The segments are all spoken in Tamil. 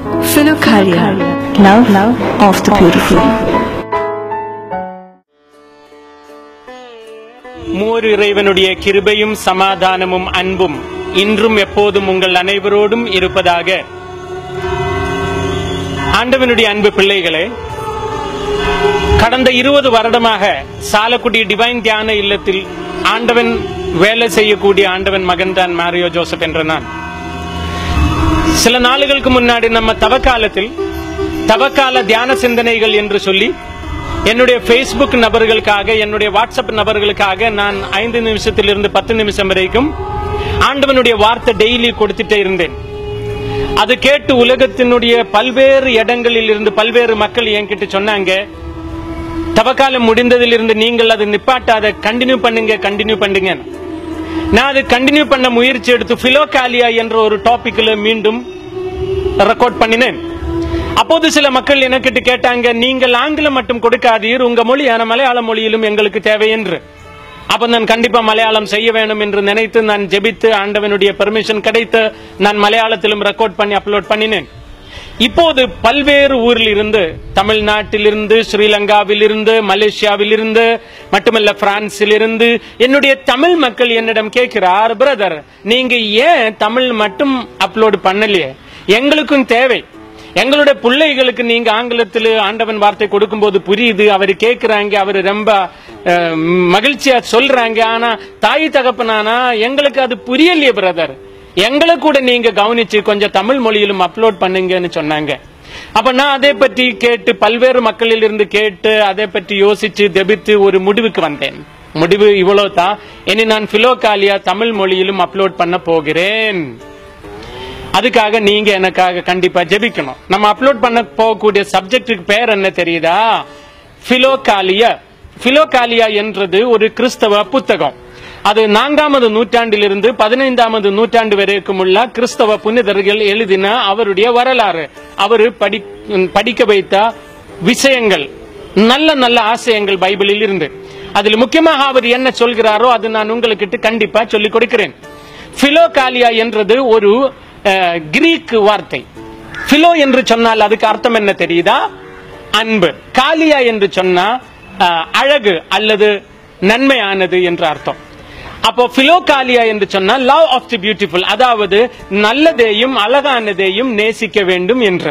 Philokalia, love, love of the beautiful. மூர் இறைவனுடைய கிருபையும் சமாதானமும் அன்பும் இன்றும் எப்போதும் உங்கள் அனைவரோடும் இருப்பதாக ஆண்டவனுடைய அன்பு பிள்ளைகளே கடந்த இருபது வருடமாக சாலக்குடி டிவைன் தியான இல்லத்தில் ஆண்டவன் வேலை செய்யக்கூடிய ஆண்டவன் மகன்தான் மாரியோ ஜோசப் என்ற நான் சில நாளுகளுக்கு முன்னாடி நம்ம தவக்காலத்தில் தவக்கால தியான சிந்தனைகள் என்று சொல்லி என்னுடைய ஃபேஸ்புக் நபர்களுக்காக என்னுடைய வாட்ஸ்அப் நபர்களுக்காக நான் ஐந்து நிமிஷத்திலிருந்து பத்து நிமிஷம் வரைக்கும் ஆண்டவனுடைய வார்த்தை டெய்லி கொடுத்துட்டே இருந்தேன் அது கேட்டு உலகத்தினுடைய பல்வேறு இடங்களில் இருந்து பல்வேறு மக்கள் என்கிட்ட சொன்னாங்க தவக்காலம் முடிந்ததிலிருந்து நீங்கள் அது நிப்பாட்டாத கண்டினியூ பண்ணுங்க கண்டினியூ பண்ணுங்க நான் அது கண்டினியூ பண்ண முயற்சி எடுத்து பிலோகாலியா என்ற ஒரு டாபிக்ல மீண்டும் ரெக்கார்ட் பண்ணினேன் அப்போது சில மக்கள் எனக்கிட்ட கேட்டாங்க நீங்கள் ஆங்கிலம் மட்டும் கொடுக்காதீர் உங்க மொழியான மலையாள மொழியிலும் எங்களுக்கு தேவை என்று அப்ப நான் கண்டிப்பா மலையாளம் செய்ய வேண்டும் என்று நினைத்து நான் ஜெபித்து ஆண்டவனுடைய பெர்மிஷன் கிடைத்து நான் மலையாளத்திலும் ரெக்கார்ட் பண்ணி அப்லோட் பண்ணினேன் இப்போது பல்வேறு ஊரில் இருந்து தமிழ்நாட்டிலிருந்து ஸ்ரீலங்காவிலிருந்து மலேசியாவிலிருந்து மட்டுமல்ல பிரான்சில் இருந்து என்னுடைய தமிழ் மக்கள் என்னிடம் கேட்கிறார் பிரதர் நீங்க ஏன் தமிழ் மட்டும் அப்லோட் பண்ணலையே எங்களுக்கும் தேவை எங்களுடைய பிள்ளைகளுக்கு நீங்க ஆங்கிலத்தில் ஆண்டவன் வார்த்தை கொடுக்கும்போது புரியுது அவர் கேட்கிறாங்க அவர் ரொம்ப அஹ், மகிழ்ச்சியா சொல்றாங்க ஆனா தாய் தகப்பனானா எங்களுக்கு அது புரியலையே பிரதர் எங்களை கூட நீங்க கவனிச்சு கொஞ்சம் தமிழ் மொழியிலும் அப்லோட் பண்ணுங்கன்னு சொன்னாங்க அப்ப நான் அதை பற்றி கேட்டு பல்வேறு மக்களில் இருந்து கேட்டு அதை பற்றி யோசிச்சு தெபித்து ஒரு முடிவுக்கு வந்தேன் முடிவு இவ்வளவு தான் இனி நான் பிலோகாலியா தமிழ் மொழியிலும் அப்லோட் பண்ண போகிறேன் அதுக்காக நீங்க எனக்காக கண்டிப்பா ஜெபிக்கணும் நம்ம அப்லோட் பண்ண போகக்கூடிய சப்ஜெக்டுக்கு பேர் என்ன தெரியுதா பிலோகாலியா பிலோகாலியா என்றது ஒரு கிறிஸ்தவ புத்தகம் அது நான்காமது நூற்றாண்டிலிருந்து பதினைந்தாமது நூற்றாண்டு வரைக்கும் உள்ள கிறிஸ்தவ புனிதர்கள் எழுதின அவருடைய வரலாறு அவர் படி படிக்க வைத்த விஷயங்கள் நல்ல நல்ல ஆசையங்கள் பைபிளில் இருந்து அதில் முக்கியமாக அவர் என்ன சொல்கிறாரோ அது நான் உங்களுக்கு கண்டிப்பா சொல்லிக் கொடுக்கிறேன் பிலோகாலியா என்றது ஒரு அஹ், கிரீக் வார்த்தை பிலோ என்று சொன்னால் அதுக்கு அர்த்தம் என்ன தெரியுதா அன்பு காலியா என்று சொன்னா அஹ், அழகு அல்லது நன்மையானது என்று அர்த்தம் அப்போ பிலோகாலியா என்று சொன்னா லவ் ஆஃப் தி பியூட்டிஃபுல் அதாவது நல்லதையும் அழகானதையும் நேசிக்க வேண்டும் என்று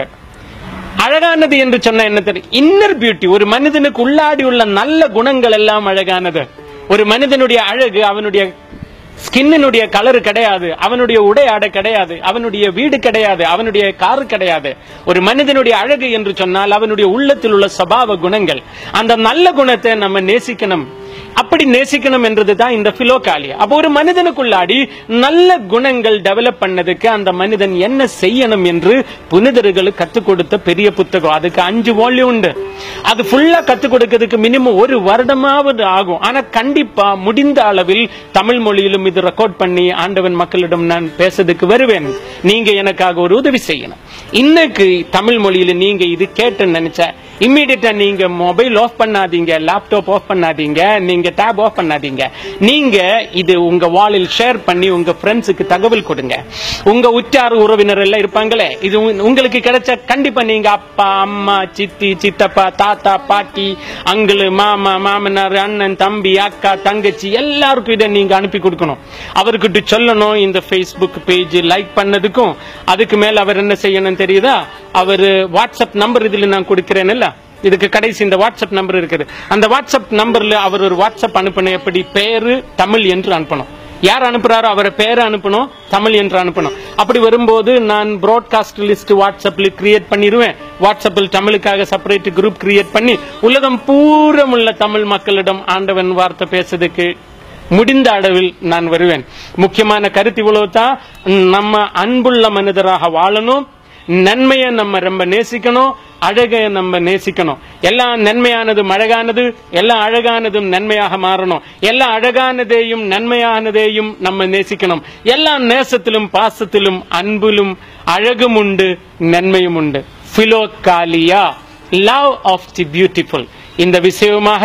அழகானது என்று சொன்ன என்ன தெரியும் இன்னர் பியூட்டி ஒரு மனிதனுக்கு உள்ளாடி உள்ள நல்ல குணங்கள் எல்லாம் அழகானது ஒரு மனிதனுடைய அழகு அவனுடைய ஸ்கின்னுடைய கலர் கிடையாது அவனுடைய உடை ஆடை கிடையாது அவனுடைய வீடு கிடையாது அவனுடைய காரு கிடையாது ஒரு மனிதனுடைய அழகு என்று சொன்னால் அவனுடைய உள்ளத்தில் உள்ள சபாவ குணங்கள் அந்த நல்ல குணத்தை நம்ம நேசிக்கணும் அப்படி நேசிக்கணும் என்றதுதான் இந்த பிலோகாலியா அப்போ ஒரு மனிதனுக்குள்ளாடி நல்ல குணங்கள் டெவலப் பண்ணதுக்கு அந்த மனிதன் என்ன செய்யணும் என்று புனிதர்களுக்கு கத்துக் கொடுத்த பெரிய புத்தகம் அதுக்கு அஞ்சு வால்யூம் உண்டு அது ஃபுல்லா கத்துக் கொடுக்கிறதுக்கு மினிமம் ஒரு வருடமாவது ஆகும் ஆனா கண்டிப்பா முடிந்த அளவில் தமிழ் மொழியிலும் இது ரெக்கார்ட் பண்ணி ஆண்டவன் மக்களிடம் நான் பேசுறதுக்கு வருவேன் நீங்க எனக்காக ஒரு உதவி செய்யணும் இன்னைக்கு தமிழ் மொழியில நீங்க இது கேட்டுன்னு நினைச்சா இம்மிடியட்டா நீங்க மொபைல் ஆஃப் பண்ணாதீங்க லேப்டாப் ஆஃப் பண்ணாதீங்க நீங்க டேப் ஆஃப் பண்ணாதீங்க நீங்க இது உங்க வாலில் ஷேர் பண்ணி உங்க ஃப்ரெண்ட்ஸுக்கு தகவல் கொடுங்க உங்க உற்றார் உறவினர் எல்லாம் இருப்பாங்களே இது உங்க- உங்களுக்கு கிடைச்ச கண்டிப்பா நீங்க அப்பா அம்மா சித்தி சித்தப்பா தாத்தா பாட்டி அங்கிள் மாமா மாமனார் அண்ணன் தம்பி அக்கா தங்கச்சி எல்லாருக்கும் இதை நீங்க அனுப்பி கொடுக்கணும் அவர்கிட்ட சொல்லணும் இந்த ஃபேஸ்புக் பேஜ் லைக் பண்ணதுக்கும் அதுக்கு மேல அவர் என்ன செய்யணும் தெரியுதா அவர் வாட்ஸ்அப் நம்பர் இதுல நான் கொடுக்கிறேன்ல இதுக்கு கடைசி இந்த வாட்ஸ்அப் நம்பர் இருக்குது அந்த வாட்ஸ்அப் நம்பர்ல அவர் ஒரு வாட்ஸ்அப் அனுப்பணும் எப்படி பேரு தமிழ் என்று அனுப்பணும் யார் அனுப்புறாரோ அவரை பேரை அனுப்பணும் தமிழ் என்று அனுப்பணும் அப்படி வரும்போது நான் ப்ராட்காஸ்ட் லிஸ்ட் வாட்ஸ்அப்ல கிரியேட் பண்ணிடுவேன் வாட்ஸ்அப்பில் தமிழுக்காக செப்பரேட் குரூப் கிரியேட் பண்ணி உலகம் பூரம் உள்ள தமிழ் மக்களிடம் ஆண்டவன் வார்த்தை பேசுறதுக்கு முடிந்த அளவில் நான் வருவேன் முக்கியமான கருத்து இவ்வளவு தான் நம்ம அன்புள்ள மனிதராக வாழணும் நன்மையை நம்ம ரொம்ப நேசிக்கணும் அழகை நம்ம நேசிக்கணும் எல்லாம் நன்மையானதும் அழகானது எல்லாம் அழகானதும் நன்மையாக மாறணும் எல்லா அழகானதையும் நன்மையானதையும் நம்ம நேசிக்கணும் எல்லா நேசத்திலும் பாசத்திலும் அன்பிலும் அழகும் உண்டு நன்மையும் உண்டு philokalia love of the beautiful இந்த விஷயமாக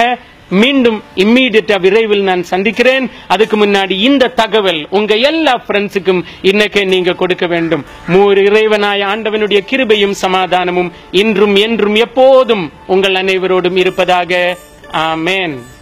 மீண்டும் இம்மீடியட்டா விரைவில் நான் சந்திக்கிறேன் அதுக்கு முன்னாடி இந்த தகவல் உங்க எல்லா ஃப்ரெண்ட்ஸுக்கும் இன்னைக்கே நீங்க கொடுக்க வேண்டும் மூர் இறைவனாய ஆண்டவனுடைய கிருபையும் சமாதானமும் இன்றும் என்றும் எப்போதும் உங்கள் அனைவரோடும் இருப்பதாக ஆமென்